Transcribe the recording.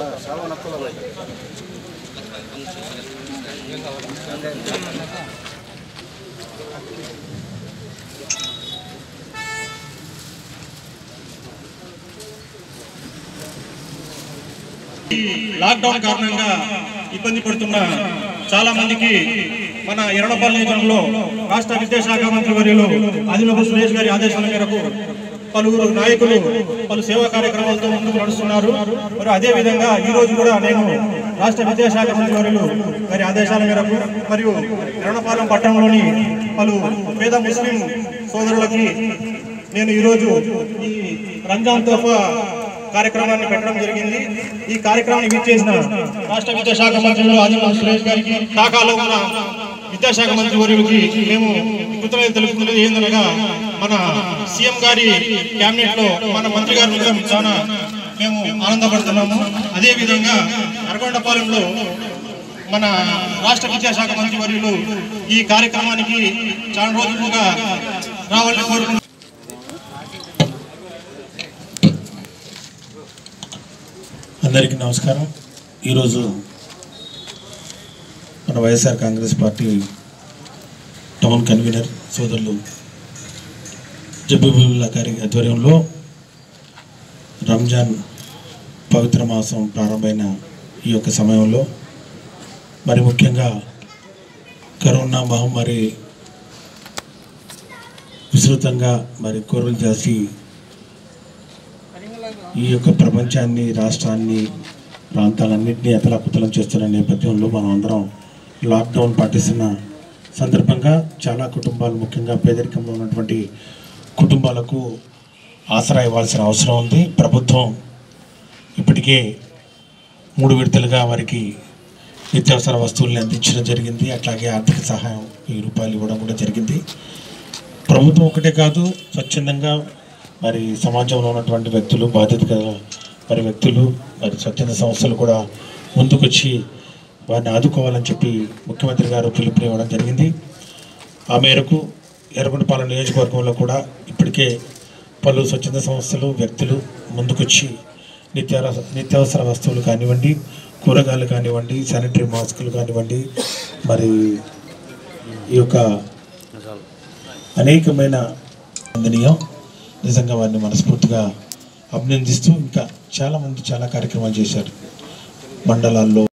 lockdown కారణంగా ఇబ్బంది పడుతున్న చాలా మందికి మన ఎర్రడపల్లి నియోజకంలో రాష్ట్ర విద్యాశాఖ మంత్రి వర్యులు ఆదిలోపు సురేష్ గారి ఆదేశాల మేరకు పలువురు నాయకులు పలు సేవా కార్యక్రమాలతో ముందుకు నడుస్తున్నారు మరి అదే విధంగా ఈ రోజు కూడా నేను రాష్ట్ర విద్యాశాఖ మంత్రి వర్యులు గారి ఆదేశాల మేరకు మరియు ఎర్రడపాలెం పట్టణంలోని పలు పేద ముస్లిం సోదరులకి నేను ఈరోజు ఈ రంజాన్ తోఫా కార్యక్రమాన్ని పెట్టడం జరిగింది ఈ కార్యక్రమాన్ని విచ్చేసిన రాష్ట్ర విద్యాశాఖ మంత్రులు ఆదిలాబాద్ సురేష్ గారికి ఢాకాలో ఉన్న విద్యాశాఖ మంత్రి వర్యులకి మేము కృతజ్ఞత తెలుపుతున్నది ఏందనగా మన సీఎం గారి కేబినెట్ లో మన మంత్రి గారు ఉండడం చాలా మేము ఆనందపడుతున్నాము అదే విధంగా నరగొండపాలెంలో మన రాష్ట్ర విద్యాశాఖ మంత్రి వర్యులు ఈ కార్యక్రమానికి చాలా రోజులుగా రావాలని కోరుకుంటున్నాం అందరికీ నమస్కారం ఈరోజు మన వైఎస్ఆర్ కాంగ్రెస్ పార్టీ టౌన్ కన్వీనర్ సోదరులు జబ్బీబుల్లా గారి ఆధ్వర్యంలో రంజాన్ పవిత్ర మాసం ప్రారంభమైన ఈ యొక్క సమయంలో మరి ముఖ్యంగా కరోనా మహమ్మారి విస్తృతంగా మరి కోరలు చేసి ఈ యొక్క ప్రపంచాన్ని రాష్ట్రాన్ని ప్రాంతాలన్నింటినీ అతలాకుతలం చేస్తున్న నేపథ్యంలో మనం అందరం లాక్డౌన్ పాటిస్తున్న సందర్భంగా చాలా కుటుంబాలు ముఖ్యంగా పేదరికంలో ఉన్నటువంటి కుటుంబాలకు ఆసరా ఇవ్వాల్సిన అవసరం ఉంది ప్రభుత్వం ఇప్పటికే మూడు విడతలుగా వారికి నిత్యావసర వస్తువుల్ని అందించడం జరిగింది అట్లాగే ఆర్థిక సహాయం వెయ్యి రూపాయలు ఇవ్వడం కూడా జరిగింది ప్రభుత్వం ఒకటే కాదు స్వచ్ఛందంగా మరి సమాజంలో ఉన్నటువంటి వ్యక్తులు బాధ్యత గల మరి వ్యక్తులు మరి స్వచ్ఛంద సంస్థలు కూడా ముందుకొచ్చి వారిని ఆదుకోవాలని చెప్పి ముఖ్యమంత్రి గారు పిలుపునివ్వడం జరిగింది ఆ మేరకు ఎర్రగొండపాలెం నియోజకవర్గంలో కూడా ఇప్పటికే పలు స్వచ్ఛంద సంస్థలు వ్యక్తులు ముందుకొచ్చి నిత్యావసర నిత్యావసర వస్తువులు కానివ్వండి కూరగాయలు కానివ్వండి శానిటరీ మాస్కులు కానివ్వండి మరి ఈ యొక్క అనేకమైన వందనీయం నిజంగా వారిని మనస్ఫూర్తిగా అభినందిస్తూ ఇంకా చాలామంది చాలా కార్యక్రమాలు చేశారు మండలాల్లో